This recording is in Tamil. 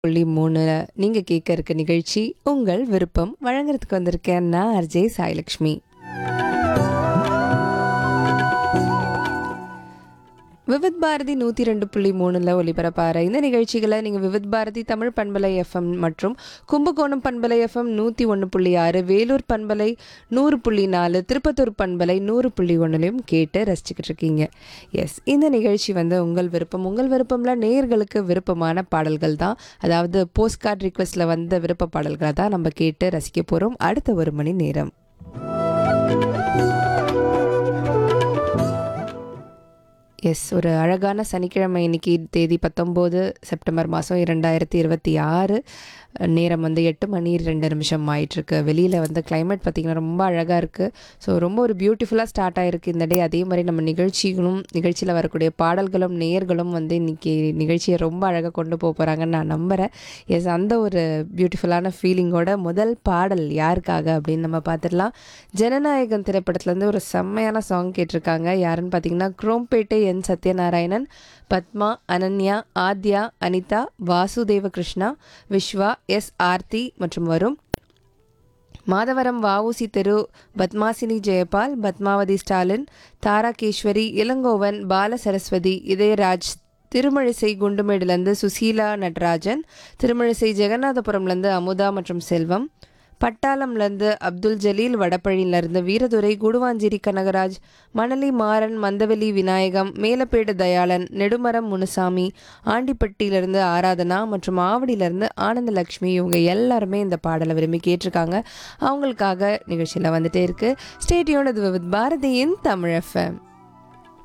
புள்ளி மூணு நீங்கள் கேட்க இருக்க நிகழ்ச்சி உங்கள் விருப்பம் வழங்குறதுக்கு வந்திருக்கேன் நான் அர்ஜே சாய்லக்ஷ்மி விவித் பாரதி நூற்றி ரெண்டு புள்ளி மூணில் ஒலிபரப்பார இந்த நிகழ்ச்சிகளை நீங்கள் விவித் பாரதி தமிழ் பண்பலை எஃப்எம் மற்றும் கும்பகோணம் பண்பலை எஃப்எம் நூற்றி ஒன்று புள்ளி ஆறு வேலூர் பண்பலை நூறு புள்ளி நாலு திருப்பத்தூர் பண்பலை நூறு புள்ளி ஒன்றுலையும் கேட்டு ரசிச்சுக்கிட்டு இருக்கீங்க எஸ் இந்த நிகழ்ச்சி வந்து உங்கள் விருப்பம் உங்கள் விருப்பம்ல நேயர்களுக்கு விருப்பமான பாடல்கள் தான் அதாவது போஸ்ட் கார்டு ரிக்வெஸ்ட்டில் வந்த விருப்ப பாடல்களை தான் நம்ம கேட்டு ரசிக்க போகிறோம் அடுத்த ஒரு மணி நேரம் எஸ் ஒரு அழகான சனிக்கிழமை இன்னைக்கு தேதி பத்தொம்போது செப்டம்பர் மாதம் இரண்டாயிரத்தி இருபத்தி ஆறு நேரம் வந்து எட்டு மணி ரெண்டு நிமிஷம் ஆயிட்டிருக்கு வெளியில் வந்து கிளைமேட் பார்த்திங்கன்னா ரொம்ப அழகாக இருக்குது ஸோ ரொம்ப ஒரு பியூட்டிஃபுல்லாக ஸ்டார்ட் ஆகிருக்கு இந்த டே அதே மாதிரி நம்ம நிகழ்ச்சிகளும் நிகழ்ச்சியில் வரக்கூடிய பாடல்களும் நேயர்களும் வந்து இன்றைக்கி நிகழ்ச்சியை ரொம்ப அழகாக கொண்டு போக போகிறாங்கன்னு நான் நம்புகிறேன் எஸ் அந்த ஒரு பியூட்டிஃபுல்லான ஃபீலிங்கோட முதல் பாடல் யாருக்காக அப்படின்னு நம்ம பார்த்துடலாம் ஜனநாயகன் திரைப்படத்துலேருந்து ஒரு செம்மையான சாங் கேட்டிருக்காங்க யாருன்னு பார்த்தீங்கன்னா குரோம்பேட்டை என் சத்யநாராயணன் பத்மா அனன்யா ஆத்யா அனிதா வாசுதேவ கிருஷ்ணா விஸ்வா எஸ் ஆர்த்தி மற்றும் வரும் மாதவரம் வஉசி தெரு பத்மாசினி ஜெயபால் பத்மாவதி ஸ்டாலின் தாராகேஸ்வரி இளங்கோவன் பால சரஸ்வதி இதயராஜ் திருமழிசை குண்டுமேடுலேருந்து சுசீலா நடராஜன் திருமழிசை ஜெகநாதபுரம்லேருந்து அமுதா மற்றும் செல்வம் பட்டாளம்லேருந்து அப்துல் ஜலீல் வடபழியிலேருந்து வீரதுரை குடுவாஞ்சேரி கனகராஜ் மணலி மாறன் மந்தவெளி விநாயகம் மேலப்பேடு தயாளன் நெடுமரம் முனுசாமி ஆண்டிப்பட்டியிலேருந்து ஆராதனா மற்றும் ஆவடியிலேருந்து ஆனந்தலக்ஷ்மி இவங்க எல்லாருமே இந்த பாடலை விரும்பி கேட்டிருக்காங்க அவங்களுக்காக நிகழ்ச்சியில் வந்துட்டே இருக்கு ஸ்டேடியோனது வித் பாரதியின் தமிழ் எஃப்எம்